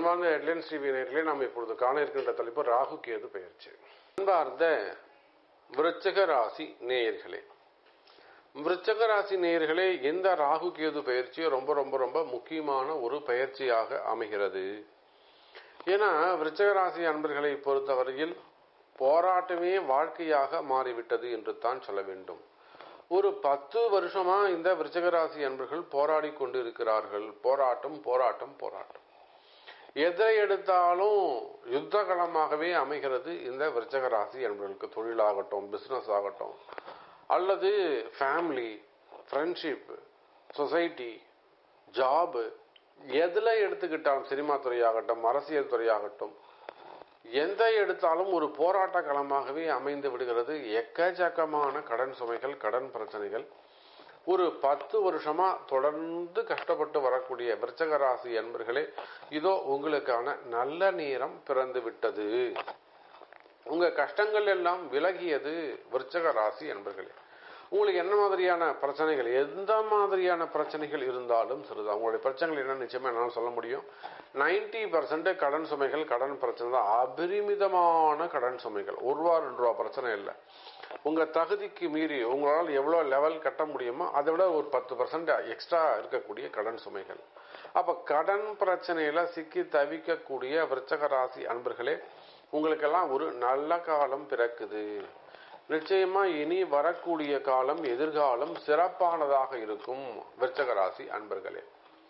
அன்பார்ந்த headlines TV நேர்களே நாம் இப்பொழுது காண இருக்கின்ற தலைப்பு ராகு கேது பெயர்ச்சி அன்பார்ந்த விருச்சக ராசி நேயர்களே விருச்சக ராசி நேயர்களே இந்த ராகு கேது பயிற்சி ரொம்ப ரொம்ப ரொம்ப முக்கியமான ஒரு பயிற்சியாக அமைகிறது ஏன்னா விருச்சக ராசி அன்பர்களை பொறுத்தவரையில் போராட்டமே வாழ்க்கையாக மாறிவிட்டது என்று தான் சொல்ல வேண்டும் ஒரு பத்து வருஷமா இந்த விருச்சக ராசி அன்பர்கள் போராடி கொண்டு இருக்கிறார்கள் போராட்டம் போராட்டம் போராட்டம் எதை எடுத்தாலும் யுத்த களமாகவே அமைகிறது இந்த விருச்சக ராசி என்பவர்களுக்கு தொழிலாகட்டும் பிசினஸ் ஆகட்டும் அல்லது ஃபேமிலி ஃப்ரெண்ட்ஷிப் சொசைட்டி ஜாபு எதில் எடுத்துக்கிட்டாலும் சினிமா துறையாகட்டும் அரசியல் துறையாகட்டும் எந்த எடுத்தாலும் ஒரு போராட்ட களமாகவே அமைந்து விடுகிறது எக்கச்சக்கமான கடன் சுமைகள் கடன் பிரச்சனைகள் ஒரு பத்து வருஷமா தொடர்ந்து கஷ்டப்பட்டு வரக்கூடிய விருச்சக ராசி என்பர்களே இதோ உங்களுக்கான நல்ல நேரம் பிறந்து விட்டது உங்க கஷ்டங்கள் எல்லாம் விலகியது விருச்சக ராசி என்பர்களே உங்களுக்கு என்ன மாதிரியான பிரச்சனைகள் எந்த மாதிரியான பிரச்சனைகள் இருந்தாலும் சரிதான் உங்களுடைய பிரச்சனைகள் என்ன நிச்சயமா என்னால் சொல்ல முடியும் நைன்டி பர்சன்ட் கடன் சுமைகள் கடன் பிரச்சனை தான் அபரிமிதமான கடன் சுமைகள் ஒரு ரூபா ரெண்டு ரூபா பிரச்சனை இல்லை உங்க தகுதிக்கு மீறி உங்களால் எவ்வளவு லெவல் கட்ட முடியுமோ அதை விட ஒரு பத்து பர்சன்ட் எக்ஸ்ட்ரா இருக்கக்கூடிய கடன் சுமைகள் அப்ப கடன் பிரச்சனையில சிக்கி தவிக்கக்கூடிய விருச்சக ராசி அன்பர்களே உங்களுக்கெல்லாம் ஒரு நல்ல காலம் பிறக்குது நிச்சயமா இனி வரக்கூடிய காலம் எதிர்காலம் சிறப்பானதாக இருக்கும் விருச்சக ராசி அன்பர்களே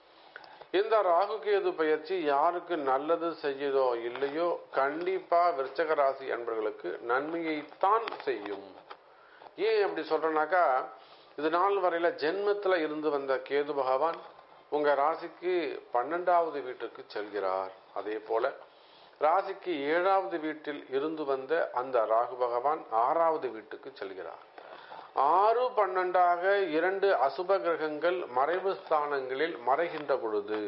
இந்த ராகு கேது பயிற்சி யாருக்கு நல்லது செய்யுதோ இல்லையோ கண்டிப்பா விருச்சக ராசி அன்பர்களுக்கு நன்மையைத்தான் செய்யும் ஏன் அப்படி சொல்றேன்னாக்கா இது நாள் வரையில ஜென்மத்துல இருந்து வந்த கேது பகவான் உங்க ராசிக்கு பன்னெண்டாவது வீட்டுக்கு செல்கிறார் அதே போல ராசிக்கு ஏழாவது வீட்டில் இருந்து வந்த அந்த ராகு பகவான் ஆறாவது வீட்டுக்கு செல்கிறார் ஆறு பன்னெண்டாக இரண்டு அசுப கிரகங்கள் மறைவு ஸ்தானங்களில் மறைகின்ற பொழுது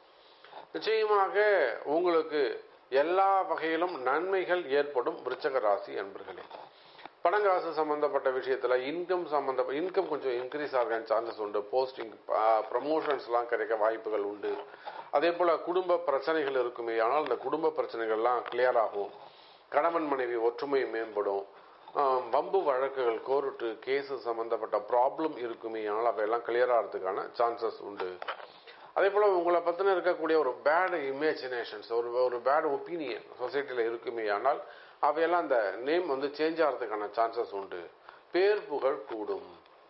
நிச்சயமாக உங்களுக்கு எல்லா வகையிலும் நன்மைகள் ஏற்படும் விருச்சக ராசி அன்பர்களே பணங்காசு சம்பந்தப்பட்ட விஷயத்துல இன்கம் சம்பந்த இன்கம் கொஞ்சம் இன்க்ரீஸ் ஆக சான்சஸ் உண்டு போஸ்டிங் ப்ரமோஷன்ஸ்லாம் கிடைக்க வாய்ப்புகள் உண்டு அதே போல குடும்ப பிரச்சனைகள் இருக்குமே ஆனால் அந்த குடும்ப பிரச்சனைகள்லாம் கிளியர் ஆகும் கணவன் மனைவி ஒற்றுமை மேம்படும் வம்பு வழக்குகள் கோர்ட்டு கேஸு சம்பந்தப்பட்ட ப்ராப்ளம் இருக்குமே ஆனால் அவையெல்லாம் கிளியர் ஆகிறதுக்கான சான்சஸ் உண்டு அதே போல் உங்களை பற்றின இருக்கக்கூடிய ஒரு பேட் இமேஜினேஷன்ஸ் ஒரு ஒரு பேட் ஒப்பீனியன் சொசைட்டியில் இருக்குமே ஆனால் அவையெல்லாம் அந்த நேம் வந்து சேஞ்ச் ஆகிறதுக்கான சான்சஸ் உண்டு பேர் புகழ் கூடும்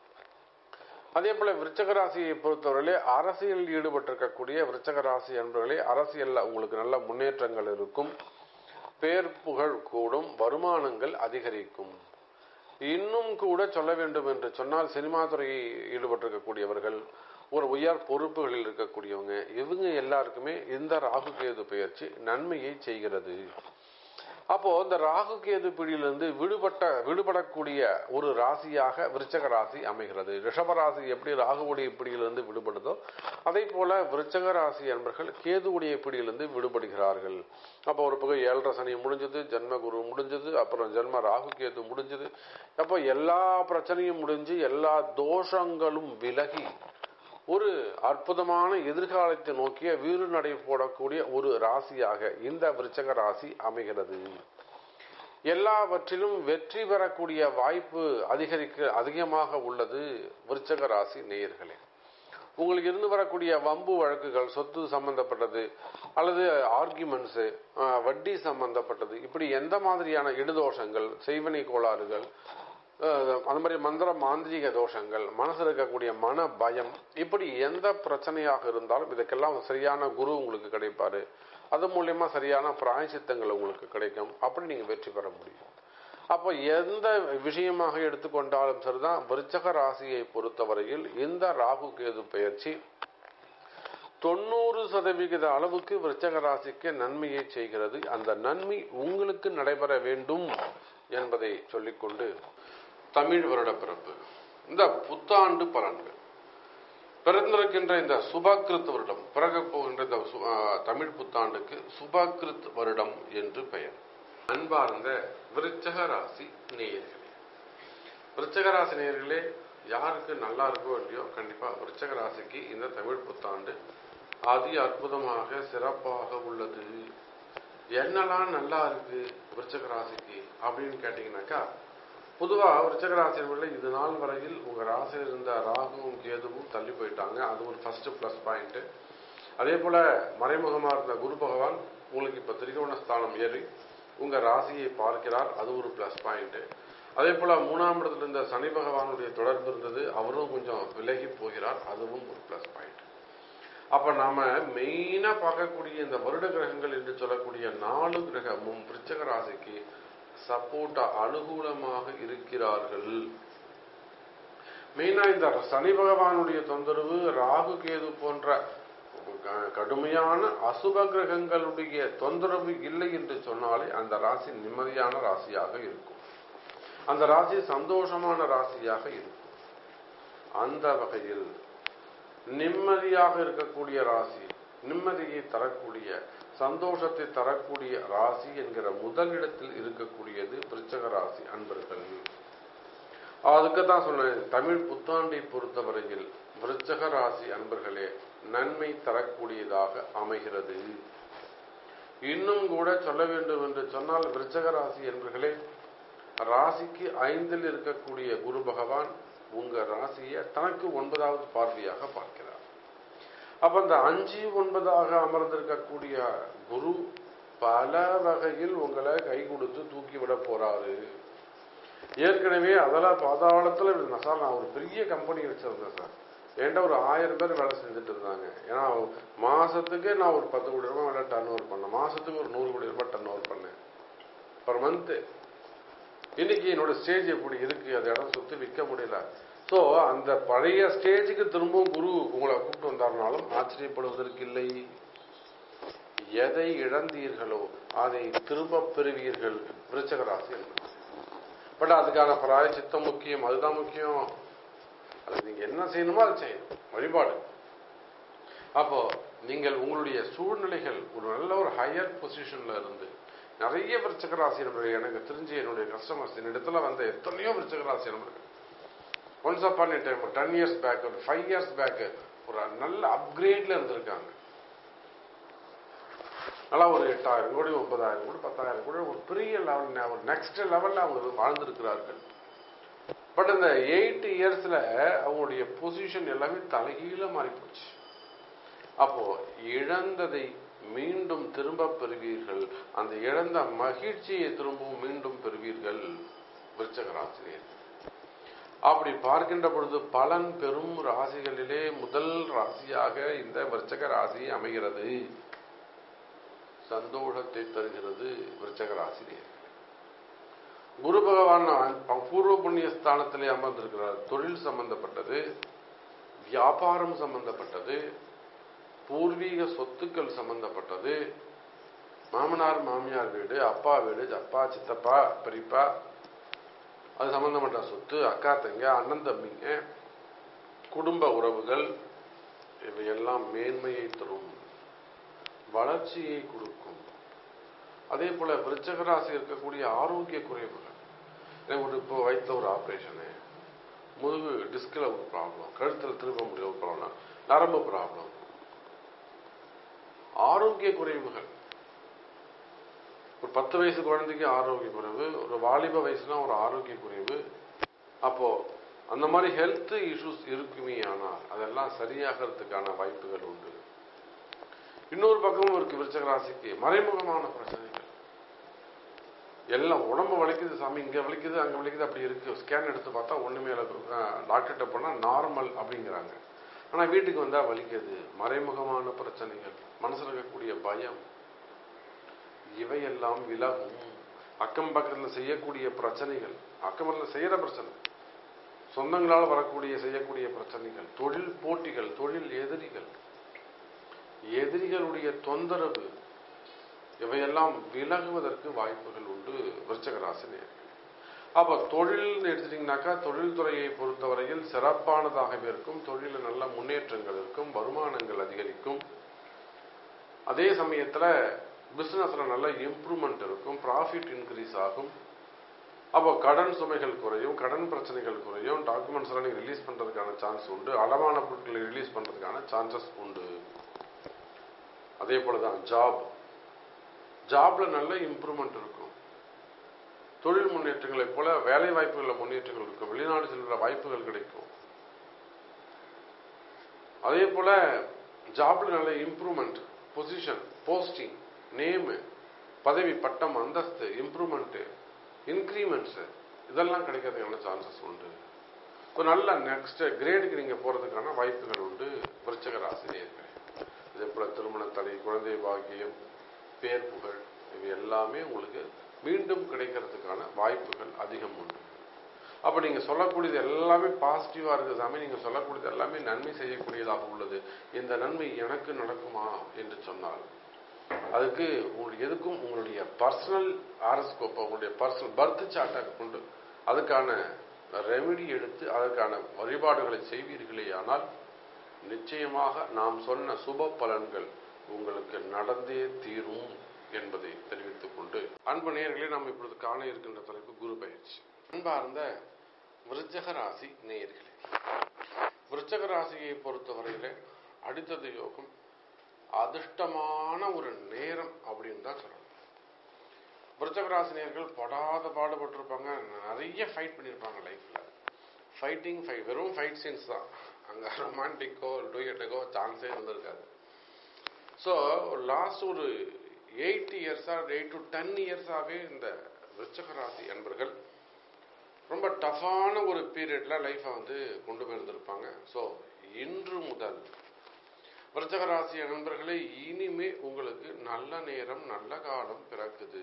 அதே போல விருச்சக ராசியை பொறுத்தவரையிலே அரசியலில் ஈடுபட்டிருக்கக்கூடிய விருச்சக ராசி என்பவர்களே அரசியல்ல உங்களுக்கு நல்ல முன்னேற்றங்கள் இருக்கும் பேர் புகழ் கூடும் வருமானங்கள் அதிகரிக்கும் இன்னும் கூட சொல்ல வேண்டும் என்று சொன்னால் சினிமா துறையில் ஈடுபட்டிருக்கக்கூடியவர்கள் ஒரு உயர் பொறுப்புகளில் இருக்கக்கூடியவங்க இவங்க எல்லாருக்குமே இந்த ராகு கேது பயிற்சி நன்மையை செய்கிறது அப்போ இந்த ராகு கேது பிடியிலிருந்து விடுபட்ட விடுபடக்கூடிய ஒரு ராசியாக விருச்சக ராசி அமைகிறது ரிஷப ராசி எப்படி ராகுவுடைய பிடியிலிருந்து விடுபடுதோ அதே போல விருச்சக ராசி என்பர்கள் கேதுவுடைய பிடியிலிருந்து விடுபடுகிறார்கள் அப்போ ஒரு பக்கம் ஏழரை சனி முடிஞ்சது ஜென்ம குரு முடிஞ்சது அப்புறம் ஜென்ம ராகு கேது முடிஞ்சது அப்போ எல்லா பிரச்சனையும் முடிஞ்சு எல்லா தோஷங்களும் விலகி ஒரு அற்புதமான எதிர்காலத்தை நோக்கிய வீறு நடை போடக்கூடிய ஒரு ராசியாக இந்த விருச்சக ராசி அமைகிறது எல்லாவற்றிலும் வெற்றி பெறக்கூடிய வாய்ப்பு அதிகரிக்க அதிகமாக உள்ளது விருச்சக ராசி நேயர்களே உங்களுக்கு இருந்து வரக்கூடிய வம்பு வழக்குகள் சொத்து சம்பந்தப்பட்டது அல்லது ஆர்குமெண்ட்ஸு வட்டி சம்பந்தப்பட்டது இப்படி எந்த மாதிரியான இடுதோஷங்கள் செய்வனை கோளாறுகள் அந்த மாதிரி மந்திர மாந்திரிக தோஷங்கள் மனசில் இருக்கக்கூடிய மன பயம் இப்படி எந்த பிரச்சனையாக இருந்தாலும் இதுக்கெல்லாம் சரியான குரு உங்களுக்கு கிடைப்பாரு அது மூலியமா சரியான பிராயசித்தங்கள் உங்களுக்கு கிடைக்கும் அப்படி நீங்க வெற்றி பெற முடியும் அப்போ எந்த விஷயமாக எடுத்துக்கொண்டாலும் சரிதான் விருச்சக ராசியை பொறுத்தவரையில் இந்த ராகு கேது பயிற்சி தொண்ணூறு சதவிகித அளவுக்கு விருச்சக ராசிக்கு நன்மையை செய்கிறது அந்த நன்மை உங்களுக்கு நடைபெற வேண்டும் என்பதை சொல்லிக்கொண்டு தமிழ் வருட பிறப்பு இந்த புத்தாண்டு பலன்கள் பிறந்திருக்கின்ற இந்த சுபகிருத் வருடம் பிறக போகின்ற இந்த தமிழ் புத்தாண்டுக்கு சுபகிருத் வருடம் என்று பெயர் அன்பார்ந்த விருச்சக ராசி நேயர்களே விருச்சக ராசி நேயர்களே யாருக்கு நல்லா இருக்கோ இல்லையோ கண்டிப்பா விருச்சக ராசிக்கு இந்த தமிழ் புத்தாண்டு அதி அற்புதமாக சிறப்பாக உள்ளது என்னெல்லாம் நல்லா இருக்கு விருச்சக ராசிக்கு அப்படின்னு கேட்டீங்கன்னாக்கா பொதுவா விருச்சக ராசியில் இது நாள் வரையில் உங்க ராசியில் இருந்த ராகுவும் கேதுவும் தள்ளி போயிட்டாங்க அது ஒரு ஃபர்ஸ்ட் பிளஸ் பாயிண்ட் அதே போல மறைமுகமா இருந்த குரு பகவான் உங்களுக்கு இப்ப திரிகோண ஸ்தானம் ஏறி உங்க ராசியை பார்க்கிறார் அது ஒரு பிளஸ் பாயிண்ட் அதே போல மூணாம் இடத்துல இருந்த சனி பகவானுடைய தொடர்பு இருந்தது அவரும் கொஞ்சம் விலகி போகிறார் அதுவும் ஒரு பிளஸ் பாயிண்ட் அப்ப நாம மெயினா பார்க்கக்கூடிய இந்த வருட கிரகங்கள் என்று சொல்லக்கூடிய நாலு கிரகமும் விருச்சக ராசிக்கு சப்போர்ட்டா அனுகூலமாக இருக்கிறார்கள் மெயினா இந்த சனி பகவானுடைய தொந்தரவு ராகு கேது போன்ற க- கடுமையான அசுப கிரகங்களுடைய தொந்தரவு இல்லை என்று சொன்னாலே அந்த ராசி நிம்மதியான ராசியாக இருக்கும் அந்த ராசி சந்தோஷமான ராசியாக இருக்கும் அந்த வகையில் நிம்மதியாக இருக்கக்கூடிய ராசி நிம்மதியை தரக்கூடிய சந்தோஷத்தை தரக்கூடிய ராசி என்கிற முதலிடத்தில் இருக்கக்கூடியது விருச்சக ராசி அன்பர்கள் அதுக்கு தான் சொன்னேன் தமிழ் புத்தாண்டை பொறுத்தவரையில் விருச்சக ராசி அன்பர்களே நன்மை தரக்கூடியதாக அமைகிறது இன்னும் கூட சொல்ல வேண்டும் என்று சொன்னால் விருச்சக ராசி என்பர்களே ராசிக்கு ஐந்தில் இருக்கக்கூடிய குரு பகவான் உங்க ராசியை தனக்கு ஒன்பதாவது பார்வையாக பார்க்கிறார் அப்ப அந்த அஞ்சு ஒன்பதாக அமர்ந்திருக்கக்கூடிய குரு பல வகையில் உங்களை கை கொடுத்து தூக்கி விட போறாரு ஏற்கனவே அதெல்லாம் பாதாளத்துல இருந்தேன் சார் நான் ஒரு பெரிய கம்பெனி வச்சிருந்தேன் சார் என்கிட்ட ஒரு ஆயிரம் பேர் வேலை செஞ்சுட்டு இருந்தாங்க ஏன்னா மாசத்துக்கு நான் ஒரு பத்து கோடி ரூபாய் வேலை டர்ன் ஓவர் பண்ணேன் மாசத்துக்கு ஒரு நூறு கோடி ரூபாய் டர்ன் ஓவர் பண்ணேன் பர் மந்த் இன்னைக்கு என்னோட ஸ்டேஜ் எப்படி இருக்கு அது இடம் சுத்தி விற்க முடியல சோ அந்த பழைய ஸ்டேஜுக்கு திரும்பவும் குரு உங்களை கூப்பிட்டு வந்தாருனாலும் ஆச்சரியப்படுவதற்கு இல்லை எதை இழந்தீர்களோ அதை திரும்ப பெறுவீர்கள் விருச்சக ராசி என்பது பட் அதுக்கான பிராயச்சித்தம் முக்கியம் அதுதான் முக்கியம் அது நீங்க என்ன செய்யணுமோ அதை செய்யணும் வழிபாடு அப்போ நீங்கள் உங்களுடைய சூழ்நிலைகள் ஒரு நல்ல ஒரு ஹையர் பொசிஷன்ல இருந்து நிறைய விருச்சக ராசி நபர்கள் எனக்கு தெரிஞ்சு என்னுடைய கஸ்டமர்ஸ் இடத்துல வந்த எத்தனையோ விருச்சக ராசி நபர்கள் once upon time ten years back ஒரு ஃபைவ் இயர்ஸ் பேக் ஒரு நல்ல அப்கிரேட்ல இருந்திருக்காங்க நல்லா ஒரு எட்டாயிரம் கோடி ஒன்பதாயிரம் கோடி பத்தாயிரம் கோடி ஒரு பெரிய லெவல் ஒரு நெக்ஸ்ட் லெவல்ல அவங்க வாழ்ந்திருக்கிறார்கள் பட் இந்த எயிட் இயர்ஸ்ல அவங்களுடைய பொசிஷன் எல்லாமே தலைகீழ மாறி போச்சு அப்போ இழந்ததை மீண்டும் திரும்ப பெறுவீர்கள் அந்த இழந்த மகிழ்ச்சியை திரும்பவும் மீண்டும் பெறுவீர்கள் விருச்சக ராசினியர் அப்படி பார்க்கின்ற பொழுது பலன் பெறும் ராசிகளிலே முதல் ராசியாக இந்த விருச்சக ராசி அமைகிறது சந்தோஷத்தை தருகிறது விருச்சக ராசினியர் குரு பகவான் பூர்வ புண்ணிய ஸ்தானத்திலே அமர்ந்திருக்கிறார் தொழில் சம்பந்தப்பட்டது வியாபாரம் சம்பந்தப்பட்டது பூர்வீக சொத்துக்கள் சம்பந்தப்பட்டது மாமனார் மாமியார் வீடு அப்பா வீடு அப்பா சித்தப்பா பெரியப்பா அது சம்பந்தப்பட்ட சொத்து அக்கா தங்க அண்ணன் தம்பிங்க குடும்ப உறவுகள் இவையெல்லாம் மேன்மையை தரும் வளர்ச்சியை கொடுக்கும் அதே போல விருச்சக ராசி இருக்கக்கூடிய ஆரோக்கிய குறைவுகள் எனக்கு ஒரு இப்போ வயிற்றுல ஒரு ஆப்ரேஷனு முதுகு டிஸ்கில் ஒரு ப்ராப்ளம் கழுத்தில் திரும்ப முடிய ஒரு ப்ராப்ளம் நரம்பு ப்ராப்ளம் ஆரோக்கிய குறைவுகள் ஒரு பத்து வயசு குழந்தைக்கு ஆரோக்கிய குறைவு ஒரு வாலிப வயசுனா ஒரு ஆரோக்கிய குறைவு அப்போ அந்த மாதிரி ஹெல்த் இஷ்யூஸ் இருக்குமே ஆனால் அதெல்லாம் சரியாகிறதுக்கான வாய்ப்புகள் உண்டு இன்னொரு பக்கமும் இருக்கு விருச்சக ராசிக்கு மறைமுகமான பிரச்சனைகள் எல்லாம் உடம்பு வலிக்குது சாமி இங்க வலிக்குது அங்க வலிக்குது அப்படி இருக்கு ஸ்கேன் எடுத்து பார்த்தா ஒண்ணுமே டாக்டர்கிட்ட போனா நார்மல் அப்படிங்கிறாங்க ஆனா வீட்டுக்கு வந்தா வலிக்குது மறைமுகமான பிரச்சனைகள் மனசுல இருக்கக்கூடிய பயம் இவையெல்லாம் விலகும் அக்கம் பக்கத்துல செய்யக்கூடிய பிரச்சனைகள் அக்கம் பக்கத்துல செய்யற பிரச்சனை சொந்தங்களால் வரக்கூடிய செய்யக்கூடிய பிரச்சனைகள் தொழில் போட்டிகள் தொழில் எதிரிகள் எதிரிகளுடைய தொந்தரவு இவையெல்லாம் விலகுவதற்கு வாய்ப்புகள் உண்டு விருச்சக ராசினியர் அப்ப தொழில் எடுத்துட்டீங்கன்னாக்கா தொழில்துறையை பொறுத்தவரையில் சிறப்பானதாகவே இருக்கும் தொழில நல்ல முன்னேற்றங்கள் இருக்கும் வருமானங்கள் அதிகரிக்கும் அதே சமயத்துல பிசினஸ்ல நல்ல இம்ப்ரூவ்மெண்ட் இருக்கும் ப்ராஃபிட் இன்க்ரீஸ் ஆகும் அப்போ கடன் சுமைகள் குறையும் கடன் பிரச்சனைகள் குறையும் டாக்குமெண்ட்ஸ் எல்லாம் நீங்க ரிலீஸ் பண்றதுக்கான சான்ஸ் உண்டு அளவான பொருட்களை ரிலீஸ் பண்றதுக்கான சான்சஸ் உண்டு அதே போலதான் ஜாப் ஜாப்ல நல்ல இம்ப்ரூவ்மெண்ட் இருக்கும் தொழில் முன்னேற்றங்களைப் போல வேலை வாய்ப்புகளில் முன்னேற்றங்கள் இருக்கும் வெளிநாடு செல்கிற வாய்ப்புகள் கிடைக்கும் அதே போல ஜாப்ல நல்ல இம்ப்ரூவ்மெண்ட் பொசிஷன் போஸ்டிங் நேமு பதவி பட்டம் அந்தஸ்து இம்ப்ரூவ்மெண்ட் இன்க்ரிமெண்ட்ஸ் இதெல்லாம் கிடைக்கிறதுக்கான சான்சஸ் உண்டு ஒரு நல்ல நெக்ஸ்ட் கிரேடுக்கு நீங்க போறதுக்கான வாய்ப்புகள் உண்டு விருச்சக ராசினியர்கள் இதே போல திருமண தடை குழந்தை பாக்கியம் பேர் புகழ் இவை எல்லாமே உங்களுக்கு மீண்டும் கிடைக்கிறதுக்கான வாய்ப்புகள் அதிகம் உண்டு அப்ப நீங்க சொல்லக்கூடியது எல்லாமே பாசிட்டிவா இருக்குது சாமி நீங்க சொல்லக்கூடியது எல்லாமே நன்மை செய்யக்கூடியதாக உள்ளது இந்த நன்மை எனக்கு நடக்குமா என்று சொன்னால் அதுக்கு உங்களுக்கு எதுக்கும் உங்களுடைய பர்சனல் ஆரஸ்கோப்பை உங்களுடைய பர்சனல் பர்த் சார்ட்டை கொண்டு அதுக்கான ரெமெடி எடுத்து அதற்கான வழிபாடுகளை செய்வீர்களே ஆனால் நிச்சயமாக நாம் சொன்ன சுப பலன்கள் உங்களுக்கு நடந்தே தீரும் என்பதை தெரிவித்துக் கொண்டு அன்பு நேயர்களே நாம் இப்பொழுது காண இருக்கின்ற தலைப்பு குரு பயிற்சி அன்பார்ந்த விருச்சக ராசி நேயர்களே விருச்சக ராசியை பொறுத்தவரையில அடுத்தது யோகம் அதிர்ஷ்டமான ஒரு நேரம் அப்படின்னு தான் சொல்லணும் விருச்சக ராசினியர்கள் படாத பாடுபட்டிருப்பாங்க நிறைய ஃபைட் பண்ணியிருப்பாங்க லைஃப்ல ஃபைட்டிங் ஃபைட் வெறும் ஃபைட் சீன்ஸ் தான் அங்க ரொமான்டிக்கோ டூயட்டுக்கோ சான்ஸே இருந்திருக்காது ஸோ லாஸ்ட் ஒரு எயிட் இயர்ஸா எயிட் டு டென் இயர்ஸாவே இந்த விருச்சக ராசி அன்பர்கள் ரொம்ப டஃப்பான ஒரு பீரியட்ல லைஃப்பை வந்து கொண்டு போயிருந்திருப்பாங்க ஸோ இன்று முதல் விருச்சக ராசி நண்பர்களே இனிமே உங்களுக்கு நல்ல நேரம் நல்ல காலம் பிறக்குது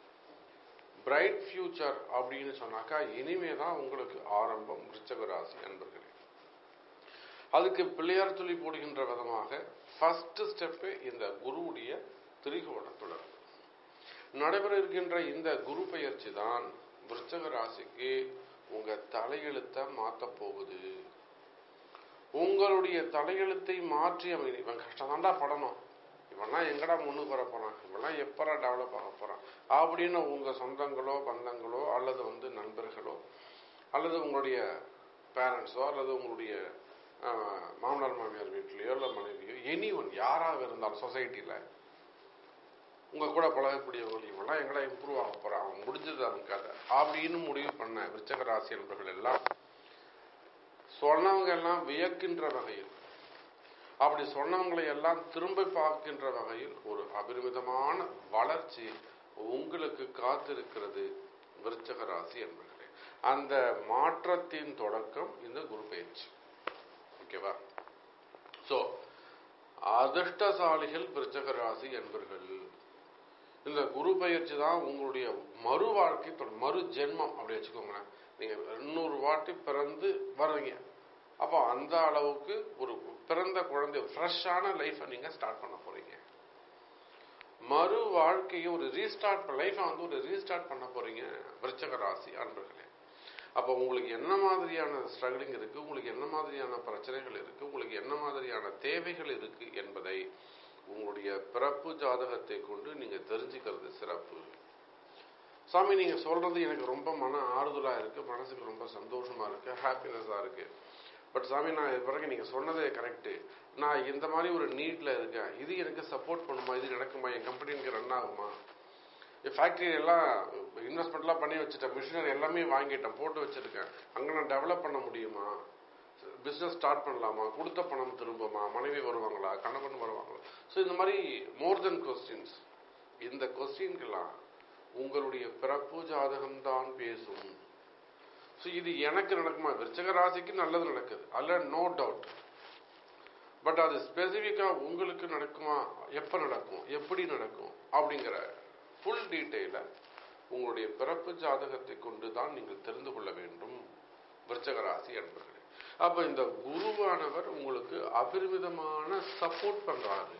பிரைட் ஃபியூச்சர் அப்படின்னு சொன்னாக்கா இனிமே தான் உங்களுக்கு ஆரம்பம் விருச்சக ராசி அன்பர்களே அதுக்கு பிள்ளையார் துளி போடுகின்ற விதமாக ஃபர்ஸ்ட் ஸ்டெப்பு இந்த குருவுடைய திரிகோண தொடர்பு நடைபெற இருக்கின்ற இந்த குரு பயிற்சி தான் விருச்சக ராசிக்கு உங்க தலையெழுத்தை மாத்த போகுது உங்களுடைய தலையெழுத்தை மாற்றி அமை இவன் கஷ்டம்தான்டா படணும் இவன்லாம் எங்கடா முன்னுக்கு வர போறான் இவன்லாம் எப்பரா டெவலப் ஆக போறான் அப்படின்னு உங்க சொந்தங்களோ பந்தங்களோ அல்லது வந்து நண்பர்களோ அல்லது உங்களுடைய பேரண்ட்ஸோ அல்லது உங்களுடைய ஆஹ், மாமனார் மாமியார் வீட்லயோ இல்லை மனைவியோ எனி ஒன் யாராக இருந்தாலும் சொசைட்டில உங்க கூட பழகக்கூடியவர்கள் இவெல்லாம் எங்கடா இம்ப்ரூவ் ஆக போறான் அவன் முடிஞ்சது அவன் கதை அப்படின்னு முடிவு பண்ண விருச்சக ராசி என்பவர்கள் எல்லாம் சொன்னவங்க எல்லாம் வியக்கின்ற வகையில் அப்படி சொன்னவங்களை எல்லாம் திரும்ப பார்க்கின்ற வகையில் ஒரு அபரிமிதமான வளர்ச்சி உங்களுக்கு காத்திருக்கிறது விருச்சக ராசி என்பர்களே அந்த மாற்றத்தின் தொடக்கம் இந்த குரு பயிற்சி ஓகேவா சோ அதிர்ஷ்டசாலிகள் விருச்சக ராசி என்பர்கள் இந்த குரு பயிற்சி தான் உங்களுடைய மறு வாழ்க்கை தொடர் மறு ஜென்மம் அப்படி வச்சுக்கோங்களேன் நீங்க இன்னொரு வாட்டி பிறந்து வர்றீங்க அப்போ அந்த அளவுக்கு ஒரு பிறந்த குழந்தை ஃப்ரெஷ்ஷான லைஃப்பை நீங்க ஸ்டார்ட் பண்ண போறீங்க மறு வாழ்க்கையை ஒரு ரீஸ்டார்ட் லைஃப்பை வந்து ஒரு ரீஸ்டார்ட் பண்ண போறீங்க விருச்சக ராசி அன்பர்களே அப்போ உங்களுக்கு என்ன மாதிரியான ஸ்ட்ரகிளிங் இருக்கு உங்களுக்கு என்ன மாதிரியான பிரச்சனைகள் இருக்கு உங்களுக்கு என்ன மாதிரியான தேவைகள் இருக்கு என்பதை உங்களுடைய பிறப்பு ஜாதகத்தை கொண்டு நீங்க தெரிஞ்சுக்கிறது சிறப்பு சாமி நீங்க சொல்றது எனக்கு ரொம்ப மன ஆறுதலா இருக்கு மனசுக்கு ரொம்ப சந்தோஷமா இருக்கு ஹாப்பினஸா இருக்கு பட் சாமி நான் இது பிறகு நீங்க சொன்னதே கரெக்ட் நான் இந்த மாதிரி ஒரு நீட்ல இருக்கேன் இது எனக்கு சப்போர்ட் பண்ணுமா இது நடக்குமா என் கம்பெனி எனக்கு ரன் ஆகுமா ஃபேக்டரி எல்லாம் இன்வெஸ்ட்மெண்ட்லாம் பண்ணி வச்சுட்டேன் மிஷினரி எல்லாமே வாங்கிட்டேன் போட்டு வச்சிருக்கேன் அங்கே நான் டெவலப் பண்ண முடியுமா பிஸ்னஸ் ஸ்டார்ட் பண்ணலாமா கொடுத்த பணம் திரும்புமா மனைவி வருவாங்களா கணவன் வருவாங்களா ஸோ இந்த மாதிரி மோர் தென் கொஸ்டின்ஸ் இந்த கொஸ்டின்கெல்லாம் உங்களுடைய பிறப்பு ஜாதகம் தான் பேசும் ஸோ இது எனக்கு நடக்குமா விருச்சக ராசிக்கு நல்லது நடக்குது அல்ல நோ டவுட் பட் அது ஸ்பெசிஃபிக்காக உங்களுக்கு நடக்குமா எப்போ நடக்கும் எப்படி நடக்கும் அப்படிங்கிற ஃபுல் டீட்டெயிலை உங்களுடைய பிறப்பு ஜாதகத்தை கொண்டு தான் நீங்கள் தெரிந்து கொள்ள வேண்டும் விருச்சக ராசி அன்பர்களே அப்ப இந்த குருவானவர் உங்களுக்கு அபரிமிதமான சப்போர்ட் பண்றாரு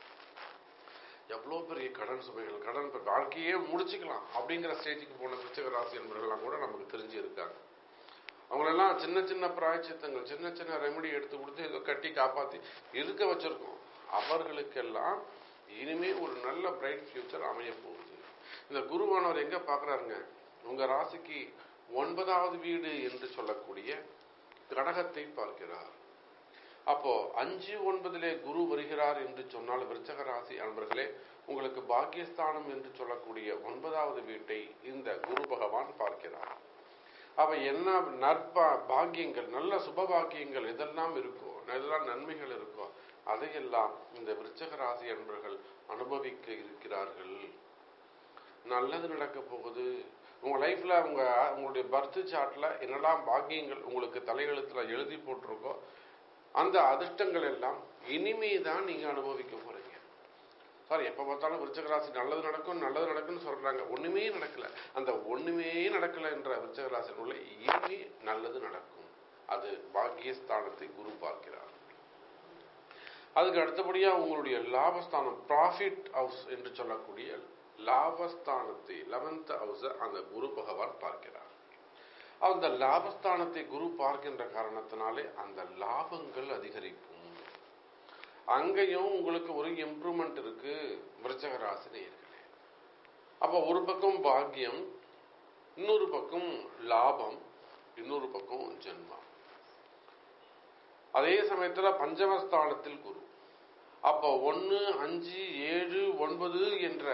எவ்வளோ பெரிய கடன் சுமைகள் கடன் பெ- வாழ்க்கையே முடிச்சுக்கலாம் அப்படிங்கிற ஸ்டேஜுக்கு போன விருச்சக ராசி என்பவர்கள்லாம் கூட நமக்கு தெரிஞ்சு இருக்காங்க அவங்களெல்லாம் சின்ன சின்ன பிராயச்சித்தங்கள் சின்ன சின்ன ரெமெடி எடுத்து கொடுத்து ஏதோ கட்டி காப்பாத்தி இருக்க வச்சிருக்கோம் அவர்களுக்கெல்லாம் இனிமே ஒரு நல்ல பிரைட் ஃபியூச்சர் அமைய போகுது இந்த குருவானவர் எங்க பாக்குறாருங்க உங்க ராசிக்கு ஒன்பதாவது வீடு என்று சொல்லக்கூடிய கடகத்தை பார்க்கிறார் அப்போ அஞ்சு ஒன்பதிலே குரு வருகிறார் என்று சொன்னால் விருச்சக ராசி அன்பர்களே உங்களுக்கு பாக்கியஸ்தானம் என்று சொல்லக்கூடிய ஒன்பதாவது வீட்டை இந்த குரு பகவான் பார்க்கிறார் அவ என்ன நற்பா பாக்கியங்கள் நல்ல சுப பாக்கியங்கள் எதெல்லாம் இருக்கோ எதெல்லாம் நன்மைகள் இருக்கோ அதையெல்லாம் இந்த விருச்சக ராசி அன்பர்கள் அனுபவிக்க இருக்கிறார்கள் நல்லது நடக்க போகுது உங்க லைஃப்ல உங்க உங்களுடைய பர்த் சார்ட்ல என்னெல்லாம் பாக்கியங்கள் உங்களுக்கு தலையெழுத்துல எழுதி போட்டிருக்கோ அந்த அதிர்ஷ்டங்கள் எல்லாம் இனிமே தான் நீங்க அனுபவிக்க போறீங்க சார் எப்ப பார்த்தாலும் விருச்சக ராசி நல்லது நடக்கும் நல்லது நடக்கும்னு சொல்றாங்க ஒண்ணுமே நடக்கல அந்த ஒண்ணுமே நடக்கல என்ற விருச்சக ராசி உள்ள இனிமே நல்லது நடக்கும் அது பாக்கியஸ்தானத்தை குரு பார்க்கிறார் அதுக்கு அடுத்தபடியா உங்களுடைய லாபஸ்தானம் ப்ராஃபிட் ஹவுஸ் என்று சொல்லக்கூடிய லாபஸ்தானத்தை லெவன்த் ஹவுஸ அந்த குரு பகவான் பார்க்கிறார் அந்த லாபஸ்தானத்தை குரு பார்க்கின்ற காரணத்தினாலே அந்த லாபங்கள் அதிகரிக்கும் அங்கேயும் உங்களுக்கு ஒரு இம்ப்ரூவ்மெண்ட் இருக்கு விருச்சக ராசி நேயர்களே அப்ப ஒரு பக்கம் பாக்கியம் இன்னொரு பக்கம் லாபம் இன்னொரு பக்கம் ஜென்மம் அதே சமயத்துல பஞ்சமஸ்தானத்தில் குரு அப்ப ஒன்னு அஞ்சு ஏழு ஒன்பது என்ற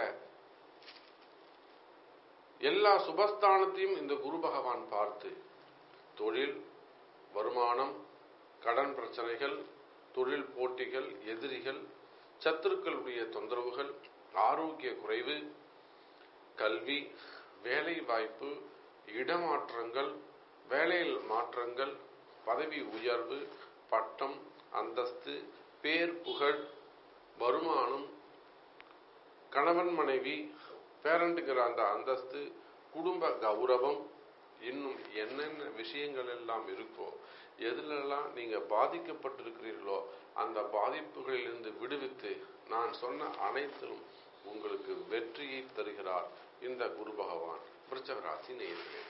எல்லா சுபஸ்தானத்தையும் இந்த குரு பகவான் பார்த்து தொழில் வருமானம் கடன் பிரச்சனைகள் தொழில் போட்டிகள் எதிரிகள் சத்துருக்களுடைய தொந்தரவுகள் ஆரோக்கிய குறைவு கல்வி வேலை வாய்ப்பு இடமாற்றங்கள் வேலையில் மாற்றங்கள் பதவி உயர்வு பட்டம் அந்தஸ்து பேர் புகழ் வருமானம் கணவன் மனைவி பேரண்ட்டுங்கிற அந்த அந்தஸ்து குடும்ப கௌரவம் இன்னும் என்னென்ன விஷயங்கள் எல்லாம் இருக்கோ எதுலெல்லாம் நீங்க பாதிக்கப்பட்டிருக்கிறீர்களோ அந்த பாதிப்புகளிலிருந்து விடுவித்து நான் சொன்ன அனைத்திலும் உங்களுக்கு வெற்றியை தருகிறார் இந்த குரு பகவான் விருச்சக ராசி நேயர்களே